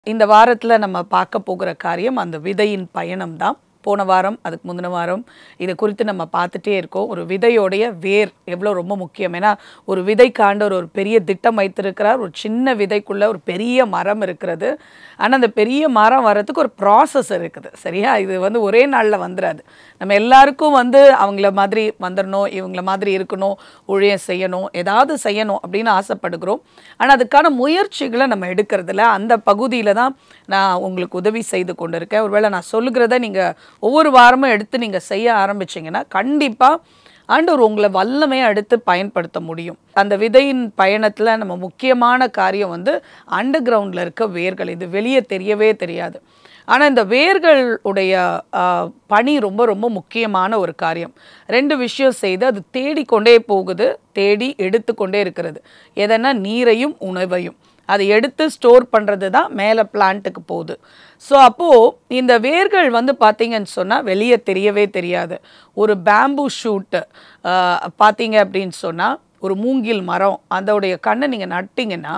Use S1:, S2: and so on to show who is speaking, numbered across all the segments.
S1: இந்த வாரத்தில் நம்ம பார்க்க போகிற காரியம் அந்த விதையின் பயணம் தான் போன வாரம் அதுக்கு முந்தின வாரம் இதை குறித்து நம்ம பார்த்துட்டே இருக்கோம் ஒரு விதையோடைய வேர் எவ்வளோ ரொம்ப முக்கியம் ஏன்னா ஒரு விதைக்காண்டவர் ஒரு பெரிய திட்டம் வைத்திருக்கிறார் ஒரு சின்ன விதைக்குள்ள ஒரு பெரிய மரம் இருக்கிறது ஆனால் அந்த பெரிய மரம் வர்றதுக்கு ஒரு ப்ராசஸ் இருக்குது சரியா இது வந்து ஒரே நாளில் வந்துடாது நம்ம எல்லாருக்கும் வந்து அவங்கள மாதிரி வந்துடணும் இவங்கள மாதிரி இருக்கணும் ஊழியம் செய்யணும் ஏதாவது செய்யணும் அப்படின்னு ஆசைப்படுகிறோம் ஆனால் அதுக்கான முயற்சிகளை நம்ம எடுக்கிறதுல அந்த பகுதியில் தான் நான் உங்களுக்கு உதவி செய்து கொண்டு இருக்கேன் ஒருவேளை நான் சொல்லுகிறத நீங்கள் ஒவ்வொரு வாரமும் எடுத்து நீங்கள் செய்ய ஆரம்பிச்சிங்கன்னா கண்டிப்பாக ஆண்டவர் உங்களை வல்லமையை எடுத்து பயன்படுத்த முடியும் அந்த விதையின் பயணத்தில் நம்ம முக்கியமான காரியம் வந்து அண்டர் கிரவுண்டில் இருக்க வேர்கள் இது வெளியே தெரியவே தெரியாது ஆனால் இந்த வேர்கள் உடைய ஆ, பணி ரொம்ப ரொம்ப முக்கியமான ஒரு காரியம் ரெண்டு விஷயம் செய்து அது தேடிக்கொண்டே போகுது தேடி எடுத்துக்கொண்டே இருக்கிறது எதனா நீரையும் உணவையும் அதை எடுத்து ஸ்டோர் பண்ணுறது தான் மேலே பிளான்ட்டுக்கு போகுது ஸோ அப்போது இந்த வேர்கள் வந்து பார்த்தீங்கன்னு சொன்னால் வெளியே தெரியவே தெரியாது ஒரு பேம்பு ஷூட்டு பார்த்தீங்க அப்படின்னு சொன்னால் ஒரு மூங்கில் மரம் அதோடைய கண்ணை நீங்கள் நட்டிங்கன்னா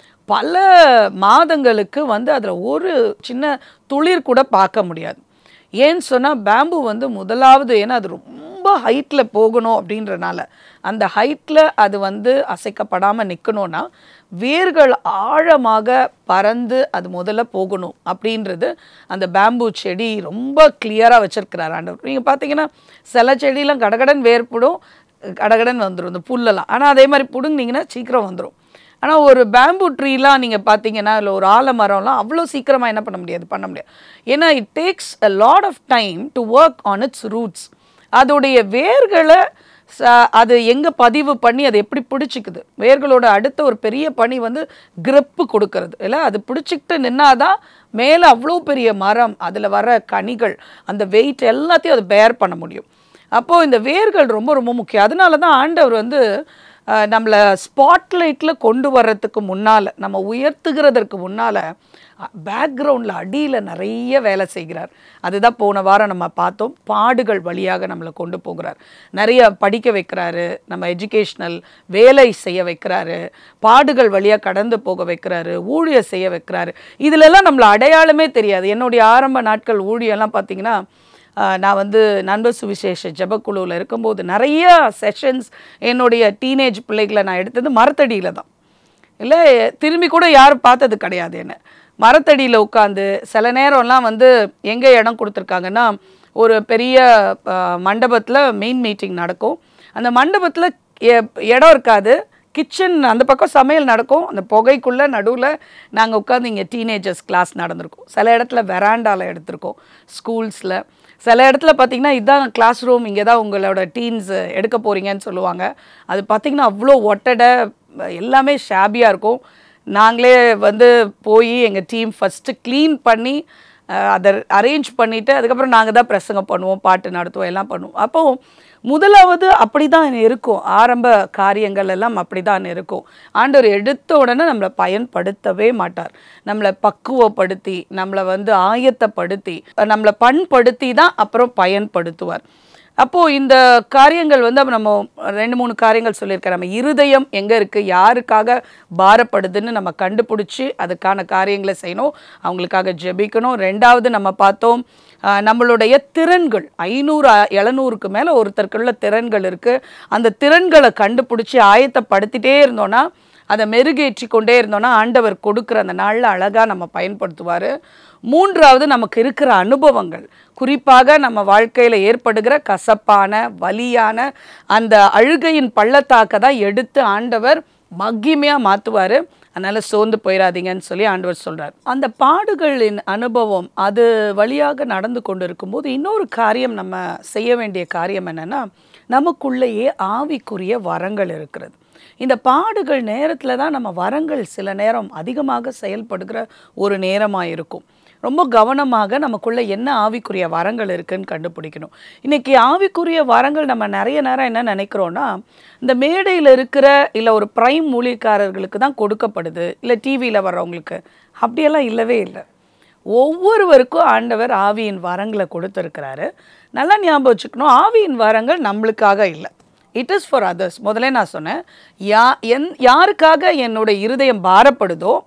S1: பல மாதங்களுக்கு வந்து அதில் ஒரு சின்ன துளிர் கூட பார்க்க முடியாது ஏன்னு சொன்னால் பேம்பு வந்து முதலாவது ஏன்னா அது ரொம்ப ஹைட்டில் போகணும் அப்படின்றனால அந்த ஹைட்டில் அது வந்து அசைக்கப்படாமல் நிற்கணும்னா வேர்கள் ஆழமாக பறந்து அது முதல்ல போகணும் அப்படின்றது அந்த பேம்பு செடி ரொம்ப கிளியராக வச்சிருக்கிறார் ஆண்டவர் நீங்கள் பார்த்தீங்கன்னா சில செடியெலாம் கடகடன் வேர்ப்படும் கடகடன் வந்துடும் இந்த புல்லெல்லாம் ஆனால் அதே மாதிரி பிடுங்கினீங்கன்னா சீக்கிரம் வந்துடும் ஆனால் ஒரு பேம்பு ட்ரீலாம் நீங்கள் பார்த்தீங்கன்னா இல்லை ஒரு ஆலமரம்லாம் அவ்வளோ சீக்கிரமாக என்ன பண்ண முடியாது பண்ண முடியாது ஏன்னா it takes a lot of time to work on its roots அதோடைய வேர்களை ச- அது எங்கே பதிவு பண்ணி அதை எப்படி பிடிச்சிக்குது வேர்களோட அடுத்த ஒரு பெரிய பணி வந்து grip கொடுக்கறது இல்லை அது பிடிச்சிக்கிட்டு நின்னாதான் மேலே அவ்வளோ பெரிய மரம் அதில் வர கனிகள் அந்த வெயிட் எல்லாத்தையும் அது பேர் பண்ண முடியும் அப்போது இந்த வேர்கள் ரொம்ப ரொம்ப முக்கியம் அதனால தான் ஆண்டவர் வந்து அஹ், நம்மளை ஸ்பாட்லைட்டில் கொண்டு வர்றதுக்கு முன்னால் நம்ம உயர்த்துகிறதற்கு முன்னால் பேக்ரவுண்டில் அடியில் நிறைய வேலை செய்கிறார் அதுதான் போன வாரம் நம்ம பார்த்தோம் பாடுகள் வழியாக நம்மளை கொண்டு போகிறார் நிறைய படிக்க வைக்கிறாரு நம்ம எஜுகேஷ்னல் வேலை செய்ய வைக்கிறாரு பாடுகள் வழியாக கடந்து போக வைக்கிறாரு ஊழியம் செய்ய வைக்கிறாரு இதிலெல்லாம் நம்மளை அடையாளமே தெரியாது என்னுடைய ஆரம்ப நாட்கள் ஊழியெல்லாம் பார்த்தீங்கன்னா ஆஹ் நான் வந்து நண்பர் சுவிசேஷ ஜெபக்குழுவில் இருக்கும்போது நிறைய செஷன்ஸ் என்னுடைய டீனேஜ் பிள்ளைகளை நான் எடுத்தது மரத்தடியில் தான் இல்லை திரும்பி கூட யாரும் பார்த்தது கிடையாது என்ன மரத்தடியில் உட்காந்து சில நேரம்லாம் வந்து எங்கே இடம் கொடுத்துருக்காங்கன்னா ஒரு பெரிய மண்டபத்தில் மெயின் மீட்டிங் நடக்கும் அந்த மண்டபத்தில் இடம் இருக்காது கிச்சன் அந்த பக்கம் சமையல் நடக்கும் அந்த புகைக்குள்ளே நடுவில் நாங்கள் உட்காந்து இங்கே டீனேஜர்ஸ் கிளாஸ் நடந்திருக்கோம் சில இடத்துல வெராண்டாவில் எடுத்திருக்கோம் ஸ்கூல்ஸில் சில இடத்துல பார்த்தீங்கன்னா இதுதான் கிளாஸ் ரூம் இங்கே தான் உங்களோட டீன்ஸ் எடுக்க போகிறீங்கன்னு சொல்லுவாங்க அது பார்த்தீங்கன்னா அவ்வளோ ஒட்டடை எல்லாமே ஷாபியாக இருக்கும் நாங்களே வந்து போய் எங்கள் டீம் ஃபஸ்ட்டு க்ளீன் பண்ணி அஹ், அதை அரேஞ்ச் பண்ணிவிட்டு அதுக்கப்புறம் நாங்கள் தான் பிரசங்கம் பண்ணுவோம் பாட்டு நடத்துவோம் எல்லாம் பண்ணுவோம் அப்போது முதலாவது அப்படி தான் இருக்கும் ஆரம்ப காரியங்கள் எல்லாம் அப்படி தான் இருக்கும் ஆண்டவர் எடுத்த உடனே நம்மளை பயன்படுத்தவே மாட்டார் நம்மளை பக்குவப்படுத்தி நம்மளை வந்து ஆயத்தப்படுத்தி நம்மளை பண்படுத்தி தான் அப்புறம் பயன்படுத்துவார் அப்போது இந்த காரியங்கள் வந்து அப்ப நம்ம ரெண்டு மூணு காரியங்கள் சொல்லியிருக்கேன் நம்ம இருதயம் எங்கே இருக்குது யாருக்காக பாரப்படுதுன்னு நம்ம கண்டுபிடிச்சி அதுக்கான காரியங்களை செய்யணும் அவங்களுக்காக ஜெபிக்கணும் ரெண்டாவது நம்ம பார்த்தோம் ஆஹ், நம்மளுடைய திறன்கள் ஐநூறு எழுநூறுக்கு மேலே ஒருத்தருக்குள்ள திறன்கள் இருக்குது அந்த திறன்களை கண்டுபிடிச்சி ஆயத்தப்படுத்திட்டே இருந்தோன்னா அதை மெருகேற்றி கொண்டே இருந்தோன்னா ஆண்டவர் கொடுக்குற அந்த நாளில் அழகாக நம்ம பயன்படுத்துவார் மூன்றாவது நமக்கு இருக்கிற அனுபவங்கள் குறிப்பாக நம்ம வாழ்க்கையில் ஏற்படுகிற கசப்பான வலியான அந்த அழுகையின் பள்ளத்தாக்க தான் எடுத்து ஆண்டவர் மகிமையாக மாற்றுவார் அதனால் சோர்ந்து போயிடாதீங்கன்னு சொல்லி ஆண்டவர் சொல்கிறார் அந்த பாடுகளின் அனுபவம் அது வழியாக நடந்து கொண்டு இருக்கும்போது இன்னொரு காரியம் நம்ம செய்ய வேண்டிய காரியம் என்னென்னா நமக்குள்ளேயே ஆவிக்குரிய வரங்கள் இருக்கிறது இந்த பாடுகள் நேரத்தில் தான் நம்ம வரங்கள் சில நேரம் அதிகமாக செயல்படுகிற ஒரு நேரமாக இருக்கும் ரொம்ப கவனமாக நமக்குள்ள என்ன ஆவிக்குரிய வரங்கள் இருக்குன்னு கண்டுபிடிக்கணும் இன்னைக்கு ஆவிக்குரிய வரங்கள் நம்ம நிறைய நேரம் என்ன நினைக்கிறோன்னா இந்த மேடையில் இருக்கிற இல்லை ஒரு பிரைம் மூலிகாரர்களுக்கு தான் கொடுக்கப்படுது இல்லை டிவியில் வர்றவங்களுக்கு அப்படியெல்லாம் இல்லவே இல்லை ஒவ்வொருவருக்கும் ஆண்டவர் ஆவியின் வரங்களை கொடுத்துருக்கிறாரு நல்லா ஞாபகம் வச்சுக்கணும் ஆவியின் வரங்கள் நம்மளுக்காக இல்லை இட் இஸ் ஃபார் அதர்ஸ் முதல்ல நான் சொன்னேன் யா என் யாருக்காக என்னோட இருதயம் பாரப்படுதோ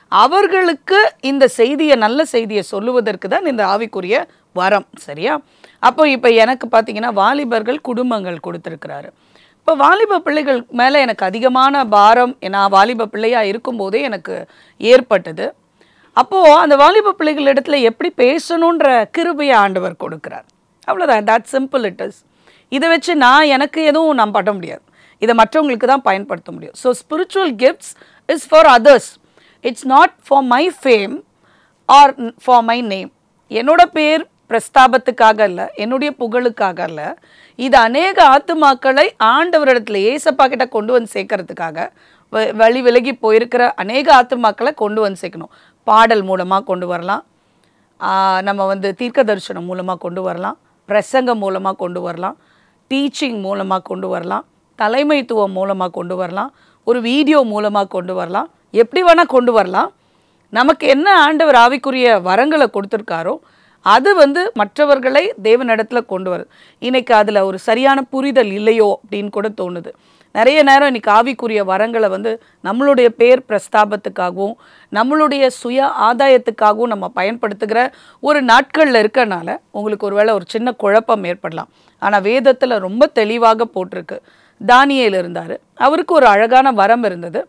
S1: அவர்களுக்கு இந்த செய்தியை நல்ல செய்தியை சொல்லுவதற்கு தான் இந்த ஆவிக்குரிய வரம் சரியா அப்போ இப்போ எனக்கு பார்த்தீங்கன்னா வாலிபர்கள் குடும்பங்கள் கொடுத்துருக்கிறாரு இப்போ வாலிப பிள்ளைகள் மேலே எனக்கு அதிகமான பாரம் நான் வாலிப பிள்ளையாக இருக்கும்போதே எனக்கு ஏற்பட்டது அப்போது அந்த வாலிப பிள்ளைகள் இடத்துல எப்படி பேசணுன்ற கிருபையை ஆண்டவர் கொடுக்குறார் அவ்வளோதான் தட் சிம்பிள் இட் இஸ் இதை வச்சு நான் எனக்கு எதுவும் நான் பண்ண முடியாது இதை மற்றவங்களுக்கு தான் பயன்படுத்த முடியும் so spiritual gifts is for others it's not for my fame or for my name என்னோட பேர் பிரஸ்தாபத்துக்காக இல்லை என்னுடைய புகழுக்காக இல்லை இது அநேக ஆத்துமாக்களை ஆண்டவரிடத்துல ஏசப்பா கிட்ட கொண்டு வந்து சேர்க்கறதுக்காக வ- வழி விலகி போயிருக்கிற அநேக ஆத்துமாக்களை கொண்டு வந்து சேர்க்கணும் பாடல் மூலமாக கொண்டு வரலாம் ஆஹ் நம்ம வந்து தீர்க்க தரிசனம் மூலமாக கொண்டு வரலாம் பிரசங்கம் மூலமாக கொண்டு வரலாம் டீச்சிங் மூலமாக கொண்டு வரலாம் தலைமைத்துவம் மூலமாக கொண்டு வரலாம் ஒரு வீடியோ மூலமாக கொண்டு வரலாம் எப்படி வேணால் கொண்டு வரலாம் நமக்கு என்ன ஆண்டவர் ஆவிக்குரிய வரங்களை கொடுத்துருக்காரோ அது வந்து மற்றவர்களை தேவனிடத்துல கொண்டு வருது இன்னைக்கு அதில் ஒரு சரியான புரிதல் இல்லையோ அப்படின்னு கூட தோணுது நிறைய நேரம் இன்னைக்கு ஆவிக்குரிய வரங்களை வந்து நம்மளுடைய பேர் பிரஸ்தாபத்துக்காகவும் நம்மளுடைய சுய ஆதாயத்துக்காகவும் நம்ம பயன்படுத்துகிற ஒரு நாட்களில் இருக்கனால உங்களுக்கு ஒருவேளை ஒரு சின்ன குழப்பம் ஏற்படலாம் ஆனால் வேதத்தில் ரொம்ப தெளிவாக போட்டிருக்கு தானியேல் இருந்தார் அவருக்கு ஒரு அழகான வரம் இருந்தது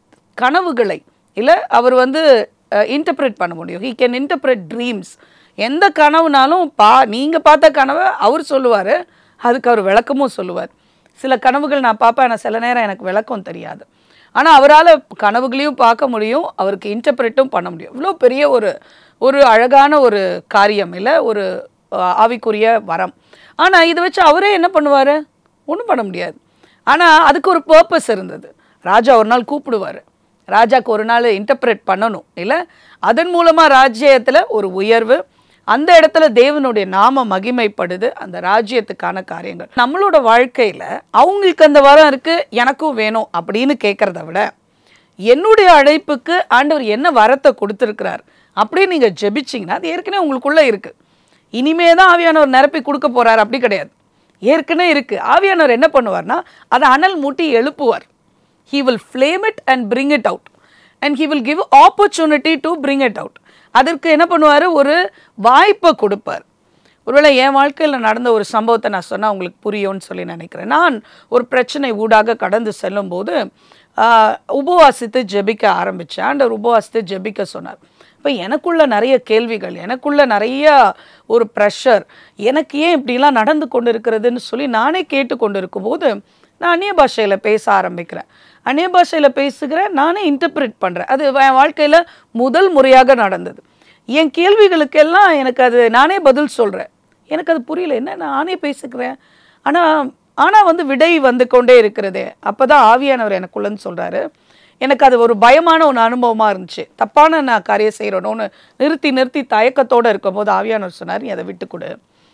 S1: கனவுகளை இல்லை அவர் வந்து இன்டர்பிரேட் பண்ண முடியும் ஹீ கேன் இன்டர்பிரேட் ட்ரீம்ஸ் எந்த கனவுனாலும் பா நீங்கள் பார்த்த கனவை அவர் சொல்லுவார் அதுக்கு அவர் விளக்கமும் சொல்லுவார் சில கனவுகள் நான் பார்ப்பேன் ஆனால் சில நேரம் எனக்கு விளக்கம் தெரியாது ஆனால் அவரால் கனவுகளையும் பார்க்க முடியும் அவருக்கு இன்டர்பிரேட்டும் பண்ண முடியும் இவ்வளோ பெரிய ஒரு ஒரு அழகான ஒரு காரியம் இல்லை ஒரு அஹ், ஆவிக்குரிய வரம் ஆனால் இதை வச்சு அவரே என்ன பண்ணுவார் ஒன்றும் பண்ண முடியாது ஆனால் அதுக்கு ஒரு பர்பஸ் இருந்தது ராஜா ஒரு நாள் கூப்பிடுவார் ராஜாக்கு ஒரு நாள் இன்டர்பிரேட் பண்ணணும் இல்லை அதன் மூலமாக ராஜ்யத்தில் ஒரு உயர்வு அந்த இடத்துல தேவனுடைய நாம மகிமைப்படுது அந்த ராஜ்யத்துக்கான காரியங்கள் நம்மளோட வாழ்க்கையில் அவங்களுக்கு அந்த வரம் இருக்குது எனக்கும் வேணும் அப்படின்னு கேட்குறத விட என்னுடைய அழைப்புக்கு ஆண்டவர் என்ன வரத்தை கொடுத்துருக்கிறார் அப்படின்னு நீங்கள் ஜெபிச்சிங்கன்னா அது ஏற்கனவே உங்களுக்குள்ளே இருக்குது இனிமே தான் ஆவியானவர் நிரப்பி கொடுக்க போறார் அப்படி கிடையாது ஏற்கனவே இருக்குது ஆவியானவர் என்ன பண்ணுவார்னா அதை அனல் மூட்டி எழுப்புவார் he will flame it and bring it out and he will give opportunity to bring it out அதற்கு என்ன பண்ணுவார் ஒரு வாய்ப்பை கொடுப்பார் ஒருவேளை என் வாழ்க்கையில் நடந்த ஒரு சம்பவத்தை நான் சொன்னால் உங்களுக்கு புரியும்னு சொல்லி நினைக்கிறேன் நான் ஒரு பிரச்சனை ஊடாக கடந்து செல்லும்போது ஆஹ், உபவாசித்து ஜெபிக்க ஆரம்பித்தேன் ஆண்டவர் உபவாசித்து ஜெபிக்க சொன்னார் இப்போ எனக்குள்ள நிறைய கேள்விகள் எனக்குள்ள நிறைய ஒரு ப்ரெஷர் எனக்கு ஏன் இப்படிலாம் நடந்து கொண்டு இருக்கிறதுன்னு சொல்லி நானே கேட்டு கொண்டு இருக்கும்போது நான் அந்நிய பாஷையில் பேச ஆரம்பிக்கிறேன் அந்நிய பாஷையில் பேசுகிறேன் நானே இன்டர்பிரேட் பண்ணுறேன் அது என் வாழ்க்கையில் முதல் முறையாக நடந்தது என் கேள்விகளுக்கெல்லாம் எனக்கு அது நானே பதில் சொல்கிறேன் எனக்கு அது புரியல என்ன நானே பேசுகிறேன் ஆனால் ஆனால் வந்து விடை வந்து கொண்டே இருக்கிறதே அப்போ தான் ஆவியானவர் எனக்குள்ளன்னு சொல்கிறாரு எனக்கு அது ஒரு பயமான ஒரு அனுபவமாக இருந்துச்சு தப்பான நான் காரியம் செய்கிறோன்னு நிறுத்தி நிறுத்தி தயக்கத்தோடு இருக்கும்போது ஆவியானவர் சொன்னார் நீ அதை விட்டு கொடு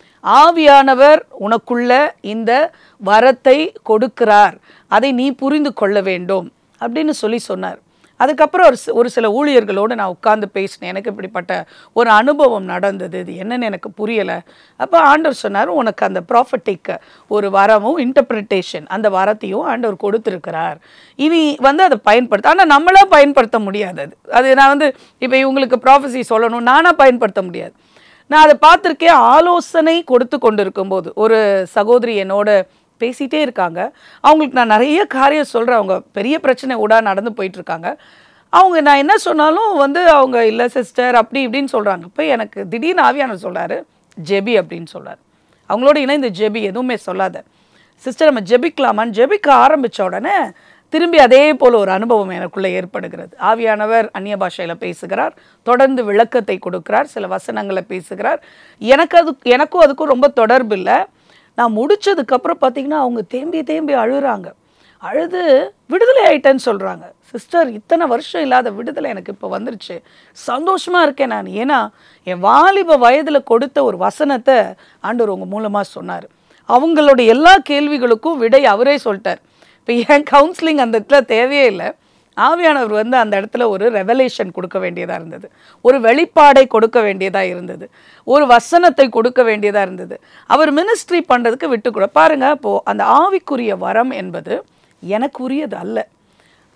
S1: ஆவியானவர் உனக்குள்ள இந்த வரத்தை கொடுக்கிறார் அதை நீ புரிந்து கொள்ள வேண்டும் அப்படின்னு சொல்லி சொன்னார் அதுக்கப்புறம் ஒரு சி- ஒரு சில ஊழியர்களோடு நான் உட்கார்ந்து பேசினேன் எனக்கு இப்படிப்பட்ட ஒரு அனுபவம் நடந்தது இது என்னன்னு எனக்கு புரியலை அப்போ ஆண்டவர் சொன்னார் உனக்கு அந்த ப்ராஃபட்டிக் ஒரு வரமும் இன்டர்பிரிட்டேஷன் அந்த வரத்தையும் ஆண்டவர் கொடுத்துருக்கிறார் இனி வந்து அதை பயன்படுத்த ஆனால் நம்மளா பயன்படுத்த முடியாது அது அது நான் வந்து இப்போ இவங்களுக்கு ப்ராஃபஸி சொல்லணும் நானாக பயன்படுத்த முடியாது நான் அதை பார்த்துருக்கேன் ஆலோசனை கொடுத்து கொண்டு இருக்கும்போது ஒரு சகோதரி என்னோட பேசிகிட்டே இருக்காங்க அவங்களுக்கு நான் நிறைய காரியம் சொல்கிறேன் அவங்க பெரிய பிரச்சனை ஊடா நடந்து போயிட்டு இருக்காங்க அவங்க நான் என்ன சொன்னாலும் வந்து அவங்க இல்லை சிஸ்டர் அப்படி இப்படின்னு சொல்கிறாங்க இப்போ எனக்கு திடீர்னு ஆவியானவர் சொல்றாரு ஜெபி அப்படின்னு சொல்றாரு அவங்களோட இணைந்து ஜெபி எதுவுமே சொல்லாத சிஸ்டர் நம்ம ஜெபிக்கலாமான்னு ஜெபிக்க ஆரம்பிச்ச உடனே திரும்பி அதே போல ஒரு அனுபவம் எனக்குள்ளே ஏற்படுகிறது ஆவியானவர் அந்நிய பாஷையில் பேசுகிறார் தொடர்ந்து விளக்கத்தை கொடுக்கிறார் சில வசனங்களை பேசுகிறார் எனக்கு அது எனக்கும் அதுக்கும் ரொம்ப தொடர்பு இல்லை நான் முடிச்சதுக்கப்புறம் பார்த்தீங்கன்னா அவங்க தேம்பி தேம்பி அழுகுறாங்க அழுது விடுதலை ஆயிட்டேன்னு சொல்கிறாங்க சிஸ்டர் இத்தனை வருஷம் இல்லாத விடுதலை எனக்கு இப்போ வந்துருச்சு சந்தோஷமாக இருக்கேன் நான் ஏன்னா என் வாலிப வயதில் கொடுத்த ஒரு வசனத்தை ஆண்டவர் உங்கள் மூலமாக சொன்னார் அவங்களோட எல்லா கேள்விகளுக்கும் விடை அவரே சொல்லிட்டார் இப்போ என் கவுன்சிலிங் அந்த இடத்துல தேவையே இல்லை ஆவியானவர் வந்து அந்த இடத்துல ஒரு ரெவலேஷன் கொடுக்க வேண்டியதாக இருந்தது ஒரு வெளிப்பாடை கொடுக்க வேண்டியதாக இருந்தது ஒரு வசனத்தை கொடுக்க வேண்டியதாக இருந்தது அவர் மினிஸ்ட்ரி பண்ணுறதுக்கு விட்டு கூட பாருங்க அப்போது அந்த ஆவிக்குரிய வரம் என்பது எனக்கு உரியது அல்ல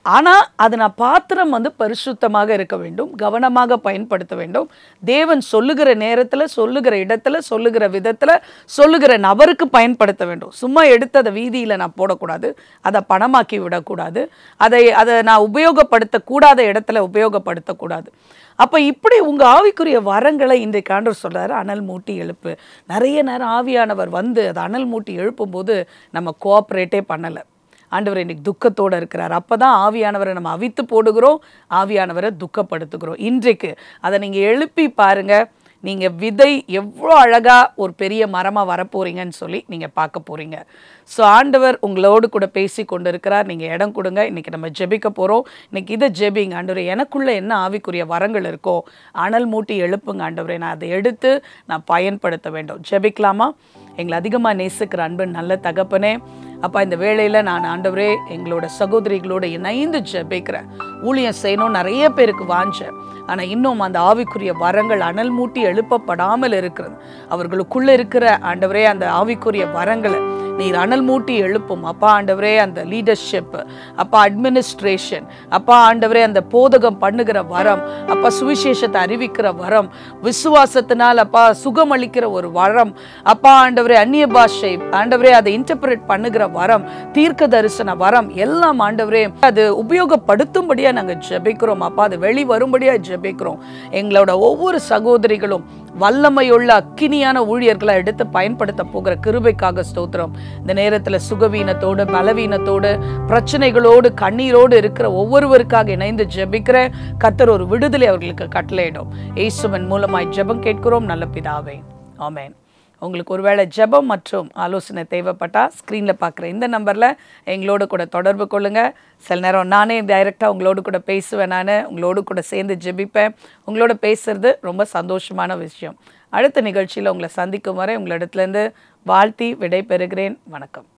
S1: ஆனால் அது நான் பாத்திரம் வந்து பரிசுத்தமாக இருக்க வேண்டும் கவனமாக பயன்படுத்த வேண்டும் தேவன் சொல்லுகிற நேரத்தில் சொல்லுகிற இடத்துல சொல்லுகிற விதத்தில் சொல்லுகிற நபருக்கு பயன்படுத்த வேண்டும் சும்மா எடுத்து அதை வீதியில் நான் போடக்கூடாது அதை பணமாக்கி விடக்கூடாது அதை அதை நான் உபயோகப்படுத்தக்கூடாத இடத்துல உபயோகப்படுத்தக்கூடாது அப்போ இப்படி உங்கள் ஆவிக்குரிய வரங்களை இன்றைக்கு ஆண்டவர் சொல்றாரு அனல் மூட்டி எழுப்பு நிறைய நேரம் ஆவியானவர் வந்து அதை அனல் மூட்டி எழுப்பும்போது நம்ம கோஆப்ரேட்டே பண்ணலை ஆண்டவர் இன்னைக்கு துக்கத்தோடு இருக்கிறார் அப்போ தான் ஆவியானவரை நம்ம அவித்து போடுகிறோம் ஆவியானவரை துக்கப்படுத்துகிறோம் இன்றைக்கு அதை நீங்கள் எழுப்பி பாருங்க நீங்கள் விதை எவ்வளோ அழகாக ஒரு பெரிய மரமாக வரப்போறீங்கன்னு சொல்லி நீங்கள் பார்க்க போகிறீங்க ஸோ ஆண்டவர் உங்களோடு கூட பேசி கொண்டு இருக்கிறார் நீங்கள் இடம் கொடுங்க இன்றைக்கி நம்ம ஜெபிக்க போகிறோம் இன்னைக்கு இதை ஜெபிங்க ஆண்டவர் எனக்குள்ளே என்ன ஆவிக்குரிய வரங்கள் இருக்கோ அனல் மூட்டி எழுப்புங்க ஆண்டவரே நான் அதை எடுத்து நான் பயன்படுத்த வேண்டும் ஜெபிக்கலாமா எங்களை அதிகமாக நேசிக்கிற அன்பு நல்ல தகப்பனே அப்பா இந்த வேளையில் நான் ஆண்டவரே எங்களோட சகோதரிகளோட இணைந்து ஜெபிக்கிறேன் ஊழியம் செய்யணும் நிறைய பேருக்கு வாஞ்சேன் ஆனால் இன்னும் அந்த ஆவிக்குரிய வரங்கள் அனல் மூட்டி எழுப்பப்படாமல் இருக்கிறது அவர்களுக்குள்ள இருக்கிற ஆண்டவரே அந்த ஆவிக்குரிய வரங்களை நீர் அனல் மூட்டி எழுப்பும் அப்பா ஆண்டவரே அந்த லீடர்ஷிப் அப்பா அட்மினிஸ்ட்ரேஷன் அப்பா ஆண்டவரே அந்த போதகம் பண்ணுகிற வரம் அப்பா சுவிசேஷத்தை அறிவிக்கிற வரம் விசுவாசத்தினால் அப்பா சுகமளிக்கிற ஒரு வரம் அப்பா ஆண்டவரே அந்நிய பாஷை ஆண்டவரே அதை இன்டர்பிரேட் பண்ணுகிற வரம் தீர்க்க தரிசன வரம் எல்லாம் ஆண்டவரே அது உபயோகப்படுத்தும்படியா நாங்கள் ஜெபிக்கிறோம் அப்பா அது வெளி வரும்படியா ஜெபிக்கிறோம் எங்களோட ஒவ்வொரு சகோதரிகளும் வல்லமையுள்ள அக்கினியான ஊழியர்களை எடுத்து பயன்படுத்த போகிற கிருபைக்காக ஸ்தோத்திரம் இந்த நேரத்தில் சுகவீனத்தோடு பலவீனத்தோடு பிரச்சனைகளோடு கண்ணீரோடு இருக்கிற ஒவ்வொருவருக்காக இணைந்து ஜெபிக்கிற கத்தர் ஒரு விடுதலை அவர்களுக்கு கட்டளையிடும் இயேசுவின் மூலமாய் ஜெபம் கேட்கிறோம் நல்ல பிதாவே ஆமென் உங்களுக்கு ஒருவேளை ஜெபம் மற்றும் ஆலோசனை தேவைப்பட்டால் ஸ்க்ரீனில் பார்க்குற இந்த நம்பரில் எங்களோடு கூட தொடர்பு கொள்ளுங்கள் சில நேரம் நானே டைரெக்டாக உங்களோடு கூட பேசுவேன் நான் உங்களோடு கூட சேர்ந்து ஜெபிப்பேன் உங்களோட பேசுறது ரொம்ப சந்தோஷமான விஷயம் அடுத்த நிகழ்ச்சியில் உங்களை சந்திக்கும் வரை உங்களிடத்துலேருந்து வாழ்த்தி விடை பெறுகிறேன் வணக்கம்